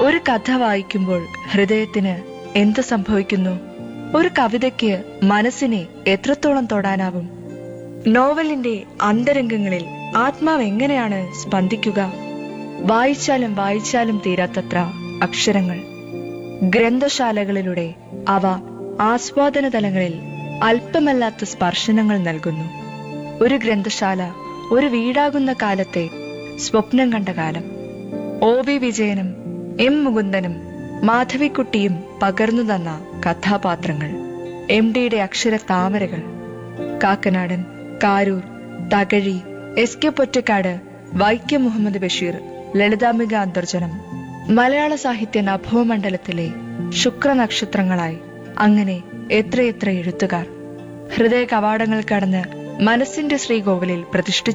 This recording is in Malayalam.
ഒരു കഥ വായിക്കുമ്പോൾ ഹൃദയത്തിന് എന്ത് സംഭവിക്കുന്നു ഒരു കവിതയ്ക്ക് മനസ്സിനെ എത്രത്തോളം തൊടാനാവും നോവലിന്റെ അന്തരംഗങ്ങളിൽ ആത്മാവ് എങ്ങനെയാണ് സ്പന്ദിക്കുക വായിച്ചാലും വായിച്ചാലും തീരാത്തത്ര അക്ഷരങ്ങൾ ഗ്രന്ഥശാലകളിലൂടെ അവ ആസ്വാദന തലങ്ങളിൽ അല്പമല്ലാത്ത സ്പർശനങ്ങൾ നൽകുന്നു ഒരു ഗ്രന്ഥശാല ഒരു വീടാകുന്ന കാലത്തെ സ്വപ്നം കണ്ട കാലം ഒ വി വിജയനും എം മുകുന്ദനും മാധവിക്കുട്ടിയും പകർന്നു തന്ന കഥാപാത്രങ്ങൾ എം ഡിയുടെ അക്ഷര താമരകൾ കാക്കനാടൻ കാരൂർ തകഴി എസ് കെ പൊറ്റക്കാട് വൈക്കം മുഹമ്മദ് ബഷീർ ലളിതാംബിക അന്തർജനം മലയാള സാഹിത്യ നഭോമണ്ഡലത്തിലെ ശുക്രനക്ഷത്രങ്ങളായി അങ്ങനെ എത്രയെത്ര എഴുത്തുകാർ ഹൃദയ കവാടങ്ങൾ കടന്ന് മനസ്സിന്റെ ശ്രീകോവിലിൽ പ്രതിഷ്ഠിച്ചു